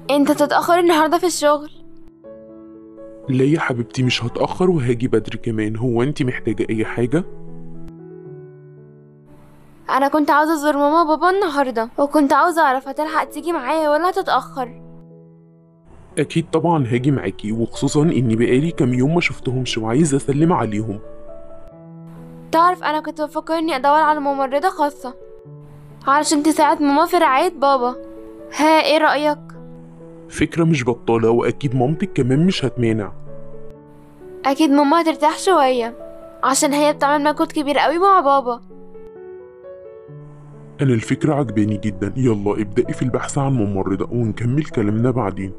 انت تتأخر النهاردة في الشغل لا يا حبيبتي مش هتأخر وهاجي بدري كمان هو انت محتاجة اي حاجة؟ انا كنت عاوزة ازور ماما وبابا النهاردة وكنت عاوزة اعرف هتلحق تيجي معايا ولا هتتأخر اكيد طبعا هاجي معاكي وخصوصا اني بقالي كام يوم ما شفتهمش وعايز اسلم عليهم تعرف انا كنت بفكر اني ادور على ممرضة خاصة علشان تساعد ماما في رعاية بابا ها ايه رأيك فكرة مش بطالة واكيد مامتك كمان مش هتمانع اكيد ماما هترتاح شوية عشان هي بتعمل مجهود كبير قوي مع بابا انا الفكرة عجباني جدا يلا ابدأي في البحث عن ممرضة ونكمل كلامنا بعدين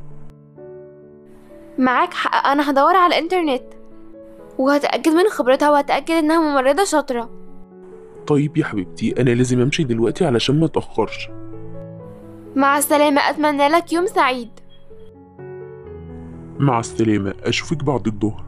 معاك حق انا هدور على الانترنت وهتأكد من خبرتها وهتأكد انها ممرضة شاطرة طيب يا حبيبتي انا لازم امشي دلوقتي علشان ما اتأخرش مع السلامة اتمنى لك يوم سعيد مع السلامة اشوفك بعد الظهر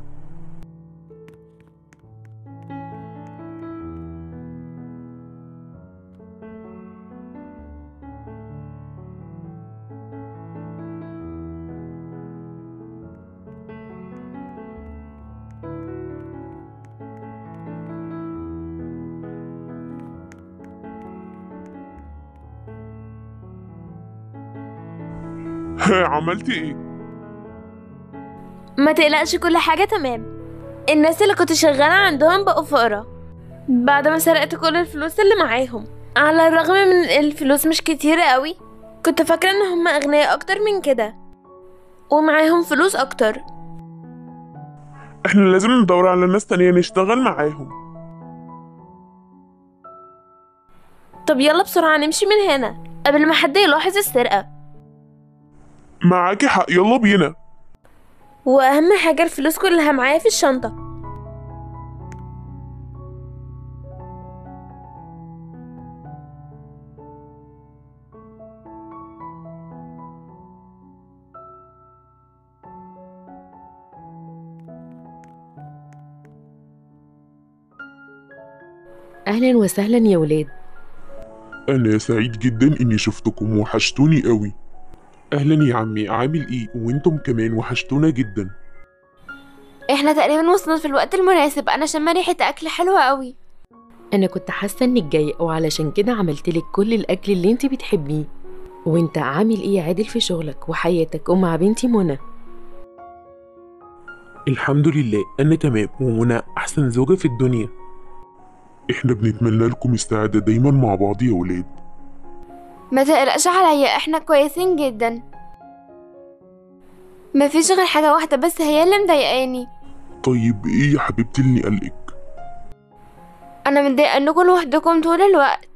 ها عملتي ايه؟ ما تقلقش كل حاجة تمام الناس اللي كنت شغالة عندهم بقوا فقراء بعد ما سرقت كل الفلوس اللي معاهم على الرغم من الفلوس مش كتيرة قوي كنت فاكرة ان هم اغنياء اكتر من كده ومعاهم فلوس اكتر احنا لازم ندور على ناس تانية نشتغل معاهم طب يلا بسرعة نمشي من هنا قبل ما حد يلاحظ السرقة معاكي حق يلا بينا واهم حاجة الفلوس كلها معايا في الشنطة أهلا وسهلا يا ولاد انا سعيد جدا اني شفتكم وحشتوني قوي اهلا يا عمي عامل ايه وانتم كمان وحشتونا جدا احنا تقريبا وصلنا في الوقت المناسب انا شم ريحة اكل حلوة قوي أنا كنت حاسة إنك جاية وعلشان كده عملتلك كل الأكل اللي انت بتحبيه وانت عامل ايه يا عادل في شغلك وحياتك ومع بنتي منى الحمد لله انا تمام ومنى احسن زوجة في الدنيا احنا بنتمنى لكم السعادة دايما مع بعض يا ولاد ما تقلقش عليا احنا كويسين جدا مفيش غير حاجة واحدة بس هي اللي مضايقاني طيب ايه يا حبيبتي اللي قلقك انا متضايقة انكم لوحدكم طول الوقت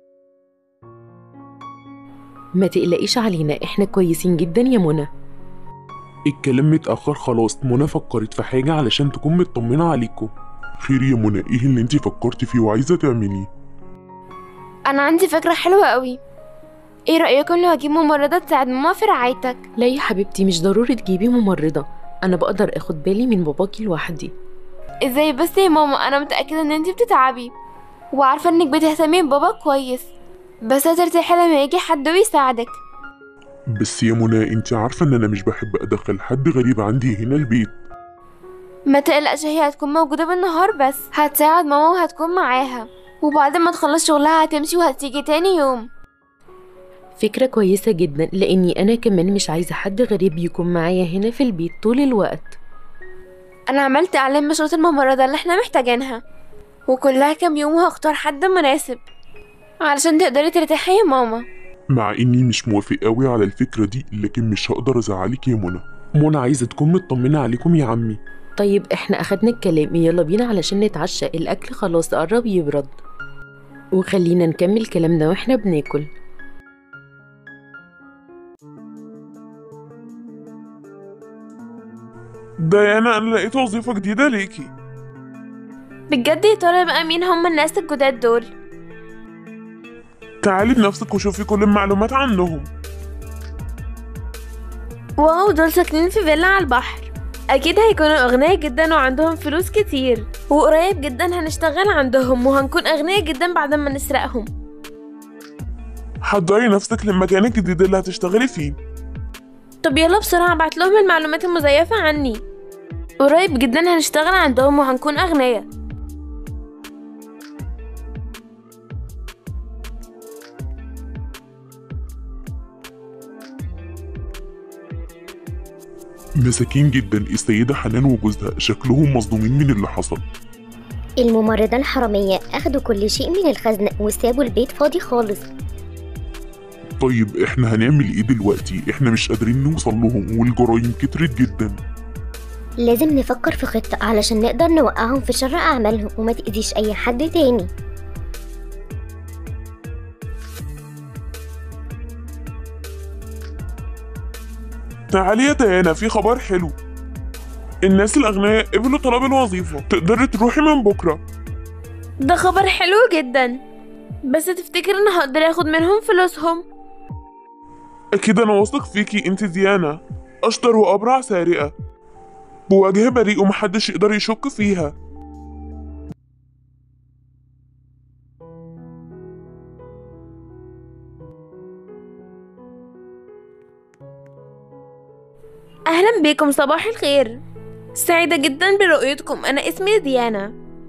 ما تقلقيش علينا احنا كويسين جدا يا منى الكلام متأخر خلاص منى فكرت في حاجة علشان تكون مطمنة عليكم خير يا منى ايه اللي انتي فكرتي فيه وعايزة تعمليه انا عندي فكرة حلوة قوي ايه رأيكم لو اجيب ممرضة تساعد ماما في رعايتك لا يا حبيبتي مش ضروري تجيبي ممرضة أنا بقدر أخد بالي من باباكي لوحدي ازاي بس يا ماما انا متأكدة ان انتي بتتعبي وعارفة انك بتهتمي ببابا كويس بس هترتاحي لما يجي حد ويساعدك بس يا منى انتي عارفة ان انا مش بحب ادخل حد غريب عندي هنا البيت ما تقلقش هي هتكون موجودة بالنهار بس هتساعد ماما وهتكون معاها وبعد ما تخلص شغلها هتمشي وهتيجي تاني يوم فكرة كويسة جدا لأني أنا كمان مش عايزة حد غريب يكون معايا هنا في البيت طول الوقت انا عملت اعلان بشروط الممرضة اللي احنا محتاجينها وكلها كام يوم وهختار حد مناسب علشان تقدري ترتاحي يا ماما مع اني مش موافق قوي على الفكرة دي لكن مش هقدر ازعلك يا منى منى عايزة تكون مطمنة عليكم يا عمي طيب احنا أخدنا الكلام يلا بينا علشان نتعشى الأكل خلاص قرب يبرد وخلينا نكمل كلامنا واحنا بناكل ديانا انا لقيت وظيفة جديدة ليكي بجد يا ترى بقى مين هم الناس الجداد دول تعالي بنفسك وشوفي كل المعلومات عنهم واو دول ساكنين في فيلا على البحر اكيد هيكونوا اغنياء جدا وعندهم فلوس كتير وقريب جدا هنشتغل عندهم وهنكون اغنياء جدا بعد ما نسرقهم حضري نفسك للمكان الجديد اللي هتشتغلي فيه طب يلا بسرعة ابعت لهم المعلومات المزيفة عني قريب جدا هنشتغل عندهم وهنكون أغنياء مساكين جدا السيدة حنان وجوزها شكلهم مصدومين من اللي حصل الممرضة الحرامية أخدوا كل شيء من الخزنة وسابوا البيت فاضي خالص طيب احنا هنعمل ايه دلوقتي احنا مش قادرين نوصل لهم والجرايم كترت جدا لازم نفكر في خطة علشان نقدر نوقعهم في شر أعمالهم وما تأذيش أي حد تاني تعالي يا ديانا في خبر حلو الناس الأغنياء قبلوا طلب الوظيفة تقدري تروحي من بكرة ده خبر حلو جدا بس تفتكر ان هقدر اخد منهم فلوسهم أكيد أنا واثق فيكي أنت ديانا أشطر وأبرع سارقة بوجه بريء ومحدش يقدر يشك فيها اهلا بكم صباح الخير سعيدة جدا برؤيتكم انا اسمي ديانا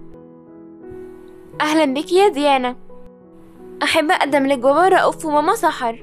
اهلا بك يا ديانا احب اقدم لك بابا رؤوف وماما سحر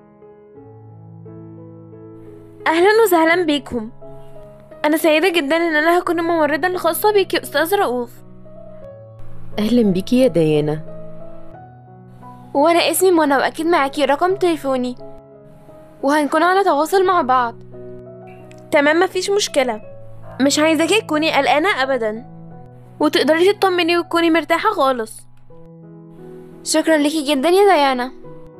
اهلا وسهلا بيكم انا سعيدة جدا ان انا هكون الممرضة الخاصة بيك يا استاذ رؤوف أهلا بيكي يا ديانا وانا اسمي منى واكيد معاكي رقم تليفوني وهنكون على تواصل مع بعض تمام مفيش مشكلة مش عايزاكي تكوني قلقانة ابدا وتقدري تطمني وتكوني مرتاحة خالص شكرا ليكي جدا يا ديانا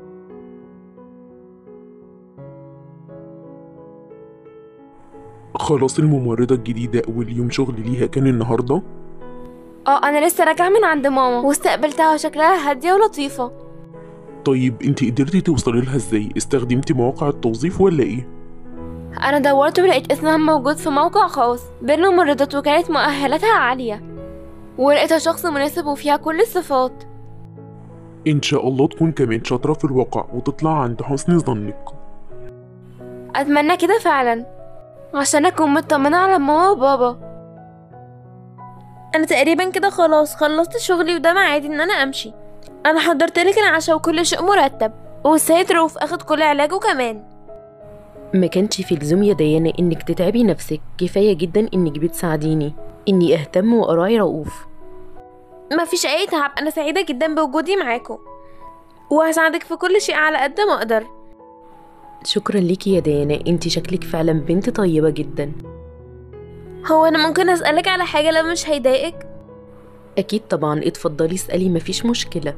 خلاص الممرضة الجديدة أول يوم شغل ليها كان النهاردة اه انا لسه راجعة من عند ماما واستقبلتها وشكلها هادية ولطيفة طيب انت قدرتي توصلي لها ازاي استخدمتي مواقع التوظيف ولا ايه انا دورت ولقيت اسمها موجود في موقع خاص بالممرضات وكانت مؤهلاتها عالية ولقيتها شخص مناسب وفيها كل الصفات ان شاء الله تكون كمان شاطرة في الواقع وتطلع عند حسن ظنك اتمنى كده فعلا عشان اكون مطمنة على ماما وبابا انا تقريبا كده خلاص خلصت شغلي وده ميعادي ان انا امشي انا حضرت لك العشاء وكل شيء مرتب والسيد رؤوف اخد كل علاجه كمان ما كانش في لزوم يا ديانا إنك تتعبي نفسك كفاية جدا إنك بتساعديني إني أهتم وأراعي رؤوف مفيش اي تعب انا سعيدة جدا بوجودي معاكم وهساعدك في كل شيء على قد ما اقدر شكرا ليكي يا ديانا انتي شكلك فعلا بنت طيبة جدا هو انا ممكن اسالك على حاجه لو مش هيضايقك أكيد طبعا اتفضلي اسألي مفيش مشكلة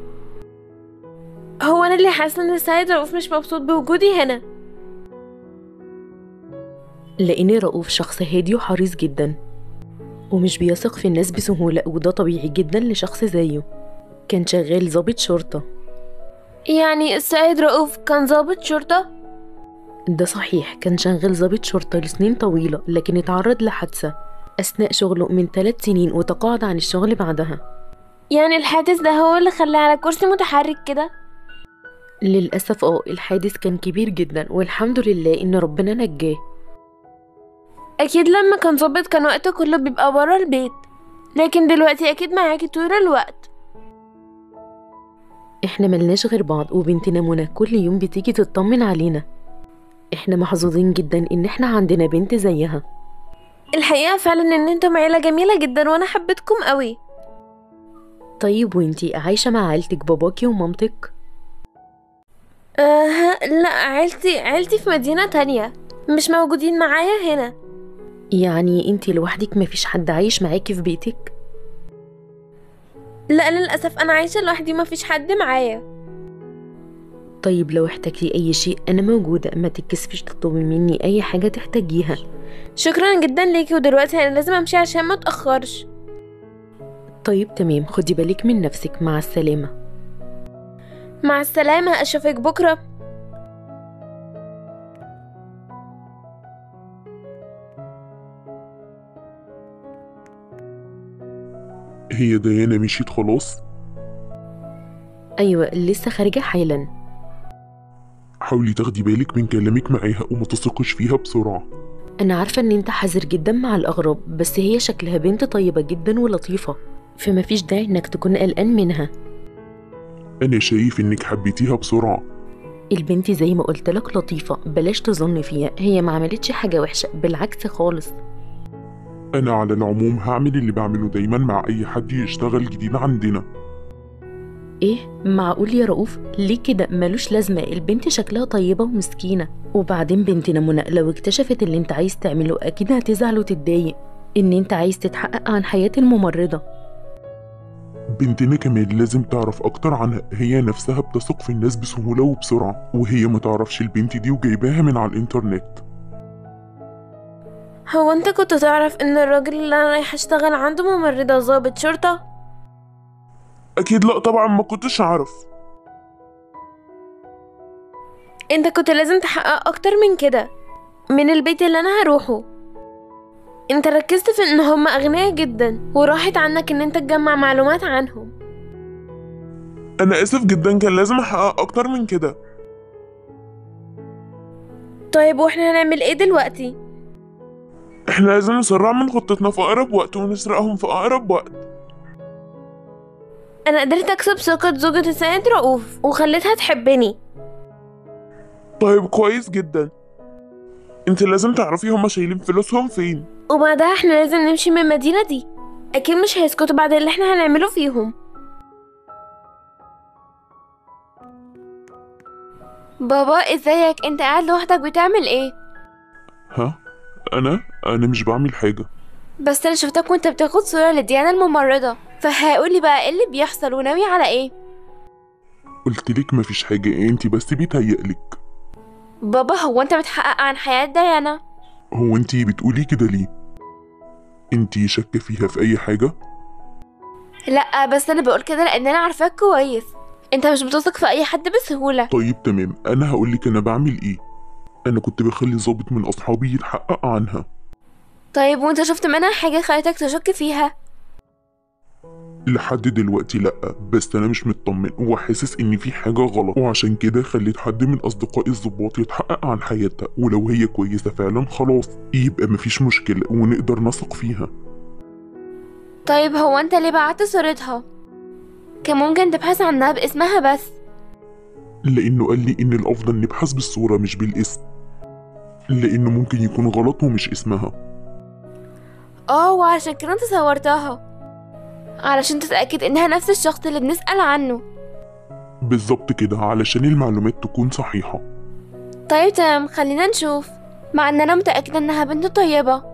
هو انا اللي حاسه ان السيد رؤوف مش مبسوط بوجودي هنا لأن رؤوف شخص هادي وحريص جدا ومش بيثق في الناس بسهولة وده طبيعي جدا لشخص زيه كان شغال ضابط شرطة يعني السيد رؤوف كان ضابط شرطه ده صحيح كان شغال ضابط شرطة لسنين طويلة لكن اتعرض لحادثة أثناء شغله من ثلاث سنين وتقاعد عن الشغل بعدها يعني الحادث ده هو اللي خلاه على كرسي متحرك كده للأسف اه الحادث كان كبير جدا والحمد لله إن ربنا نجاه اكيد لما كان ضابط كان وقته كله بيبقى برا البيت لكن دلوقتي اكيد معاكي طول الوقت احنا ملناش غير بعض وبنتنا منى كل يوم بتيجي تطمن علينا احنا محظوظين جدا ان احنا عندنا بنت زيها الحقيقه فعلا ان انتم عيله جميله جدا وانا حبيتكم قوي طيب وانتي عايشة مع عيلتك باباكي ومامتك أه لا عيلتي عيلتي في مدينه تانية مش موجودين معايا هنا يعني انتي لوحدك مفيش حد عايش معاكي في بيتك لا للاسف انا عايشه لوحدي مفيش حد معايا طيب لو احتجتي اي شيء انا موجودة ما تتكسفيش تطلبي مني اي حاجة تحتاجيها شكرا جدا ليكي ودلوقتي انا لازم امشي عشان ما اتاخرش طيب تمام خدي بالك من نفسك مع السلامة مع السلامه اشوفك بكره هي ديانا مشيت خلاص ايوه لسه خارجة حالا حاولي تاخدي بالك من كلامك معاها وما تثقش فيها بسرعة أنا عارفة إن أنت حذر جدا مع الأغراب بس هي شكلها بنت طيبة جدا ولطيفة فما فيش داعي إنك تكون قلقان منها أنا شايف إنك حبيتيها بسرعة البنت زي ما قلت لك لطيفة بلاش تظن فيها هي ما عملتش حاجة وحشة بالعكس خالص أنا على العموم هعمل اللي بعمله دايما مع أي حد يشتغل جديد عندنا ايه معقول يا رؤوف ليه كده ملوش لازمة البنت شكلها طيبة ومسكينة وبعدين بنتنا منى لو اكتشفت اللي انت عايز تعمله اكيد هتزعل وتتضايق ان انت عايز تتحقق عن حياة الممرضة بنتنا كمان لازم تعرف أكتر عنها هي نفسها بتثق في الناس بسهولة وبسرعة وهي ما تعرفش البنت دي وجايباها من على الإنترنت هو انت كنت تعرف ان الراجل اللي انا رايحة اشتغل عنده ممرضة ضابط شرطة أكيد لأ طبعا ما كنتش أعرف انت كنت لازم تحقق اكتر من كده من البيت اللي انا هروحه انت ركزت في ان هم اغنياء جدا وراحت عنك ان انت تجمع معلومات عنهم أنا آسف جدا كان لازم أحقق أكتر من كده طيب واحنا هنعمل ايه دلوقتي إحنا لازم نسرع من خطتنا في أقرب وقت ونسرقهم في أقرب وقت انا قدرت اكسب ثقة زوجة السيد رؤوف وخليتها تحبني طيب كويس جدا انت لازم تعرفي هما شايلين فلوسهم فين وبعدها احنا لازم نمشي من المدينة دي اكيد مش هيسكتوا بعد اللي احنا هنعمله فيهم بابا ازيك انت قاعد لوحدك بتعمل ايه ها انا انا مش بعمل حاجة بس انا شفتك وانت بتاخد صورة لديانا الممرضة فهقولي بقى ايه اللي بيحصل وناوي على ايه قلتلك مفيش حاجة انت بس بيتهيألك بابا هو انت بتحقق عن حياة ديانا هو انت بتقولي كده ليه انت شاكة فيها في اي حاجة لا بس انا بقول كده لان انا عارفاك كويس انت مش بتثق في اي حد بسهولة طيب تمام انا هقولك انا بعمل ايه انا كنت بخلي ظابط من اصحابي يتحقق عنها طيب وانت شفت منها حاجة خلتك تشك فيها لحد دلوقتي لأ بس أنا مش مطمن وحاسس إن في حاجة غلط وعشان كده خليت حد من أصدقائي الضباط يتحقق عن حياتها ولو هي كويسة فعلا خلاص يبقى مفيش مشكلة ونقدر نثق فيها طيب هو انت ليه بعت صورتها كان ممكن تبحث عنها باسمها بس لأنه قال لي إن الأفضل نبحث بالصورة مش بالاسم لأنه ممكن يكون غلط ومش اسمها اه وعشان كده انت صورتها علشان تتأكد انها نفس الشخص اللي بنسأل عنه بالظبط كده علشان المعلومات تكون صحيحة طيب تمام خلينا نشوف مع ان انا متأكدة انها بنت طيبة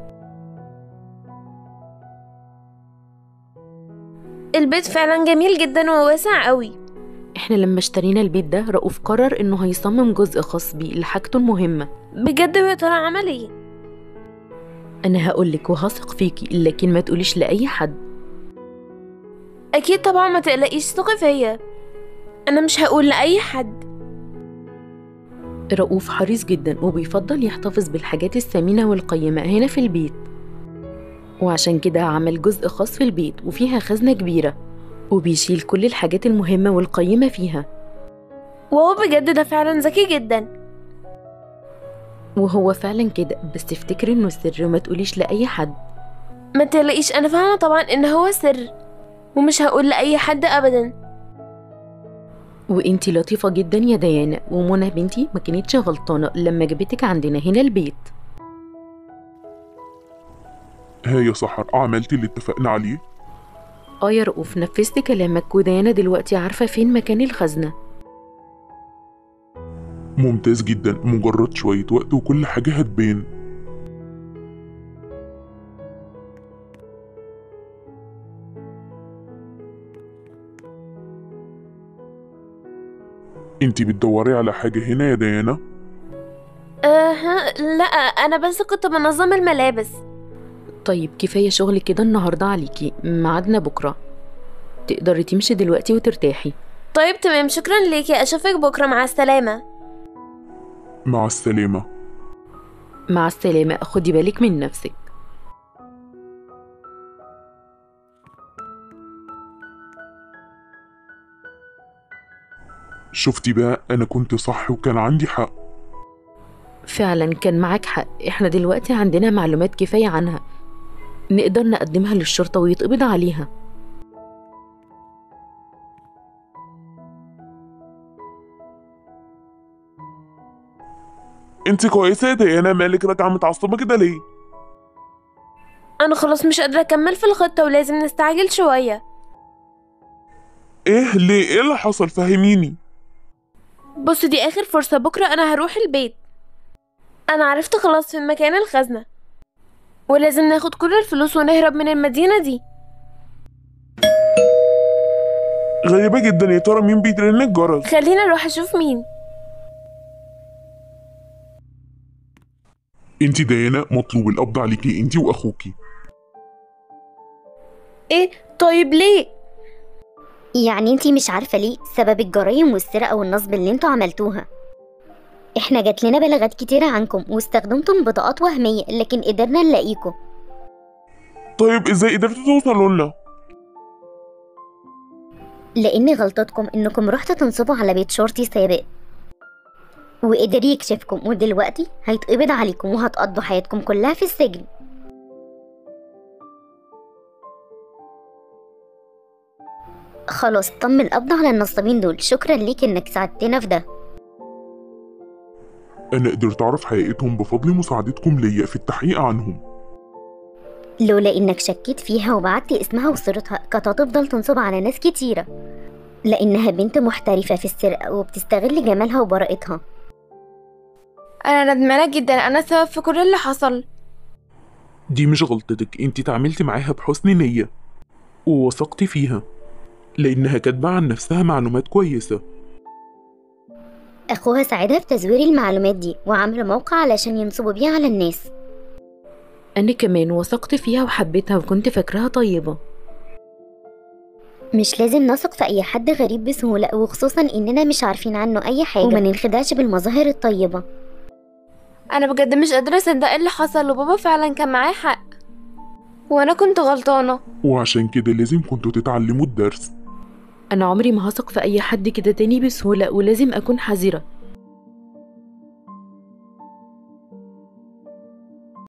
البيت فعلا جميل جدا وواسع قوي احنا لما اشترينا البيت ده رؤوف قرر انه هيصمم جزء خاص بيه لحاجته المهمة بجد يا ترى عمل ايه انا هقولك وهثق فيكي لكن ما تقوليش لأي حد اكيد طبعا ما تقلقيش ثقي فيا انا مش هقول لاي حد رؤوف حريص جدا وبيفضل يحتفظ بالحاجات الثمينة والقيمة هنا في البيت وعشان كده عمل جزء خاص في البيت وفيها خزنة كبيرة وبيشيل كل الحاجات المهمة والقيمة فيها وهو بجد ده فعلا ذكي جدا وهو فعلا كده بس تفتكري انه سر وما تقوليش لأي حد ما تقلقيش انا فاهمه طبعا ان هو سر ومش هقول لاي حد ابدا وانتي لطيفة جدا يا ديانا ومنى بنتي ما كانتش غلطانة لما جابتك عندنا هنا البيت ها يا سحر عملتي اللي اتفقنا عليه اه يا رؤوف نفذت كلامك وديانا دلوقتي عارفة فين مكان الخزنة ممتاز جدا مجرد شوية وقت وكل حاجة هتبان انتي بتدوري على حاجة هنا يا ديانا أه لا انا بس كنت بنظم الملابس طيب كفاية شغل كده النهاردة عليكي ميعادنا بكرة تقدري تمشي دلوقتي وترتاحي طيب تمام شكرا ليكي اشوفك بكره مع السلامه مع السلامة مع السلامة خدي بالك من نفسك شفتي بقى أنا كنت صح وكان عندي حق فعلا كان معاك حق احنا دلوقتي عندنا معلومات كفاية عنها نقدر نقدمها للشرطة ويتقبض عليها انت كويسة يا ديانا مالك راجعة متعصبة كده ليه؟ انا خلاص مش قادرة اكمل في الخطة ولازم نستعجل شوية ايه ليه ايه اللي حصل فهميني بص دي اخر فرصة بكرة انا هروح البيت انا عرفت خلاص في مكان الخزنة ولازم ناخد كل الفلوس ونهرب من المدينة دي غريبة جدا يا ترى مين بيدرن الجرس خلينا اروح اشوف مين انت ديانا مطلوب القبض عليكي انت واخوكي ايه طيب ليه يعني انتي مش عارفة ليه سبب الجرايم والسرقة والنصب اللي انتوا عملتوها احنا جات لنا بلاغات كتيرة عنكم واستخدمتم بطاقات وهمية لكن قدرنا نلاقيكم طيب ازاي قدرتوا توصلوا لنا لأن غلطتكم إنكم رحتوا تنصبوا على بيت شرطي سابق وقدر يكشفكم ودلوقتي هيتقبض عليكم وهتقضوا حياتكم كلها في السجن خلاص تم القبض على النصابين دول شكرا ليك إنك ساعدتنا في ده انا قدرت اعرف حقيقتهم بفضل مساعدتكم ليا في التحقيق عنهم لولا إنك شكيت فيها وبعت اسمها وصورتها كانت هتفضل تنصب على ناس كتيرة لأنها بنت محترفة في السرقة وبتستغل جمالها وبراءتها انا ندمانة جدا انا سبب في كل اللي حصل دي مش غلطتك انت تعاملتي معاها بحسن نية ووثقتي فيها لانها كاتبة عن نفسها معلومات كويسة أخوها ساعدها في تزوير المعلومات دي وعملوا موقع علشان ينصبوا بيه على الناس أنا كمان وثقت فيها وحبيتها وكنت فاكراها طيبة مش لازم نثق في أي حد غريب بسهولة وخصوصا إننا مش عارفين عنه أي حاجة وما ننخدعش بالمظاهر الطيبة انا بجد مش قادرة اصدق اللي حصل وبابا فعلا كان معاه حق وانا كنت غلطانة وعشان كده لازم كنتوا تتعلموا الدرس أنا عمري ما هثق في أي حد كده تاني بسهولة ولازم أكون حذرة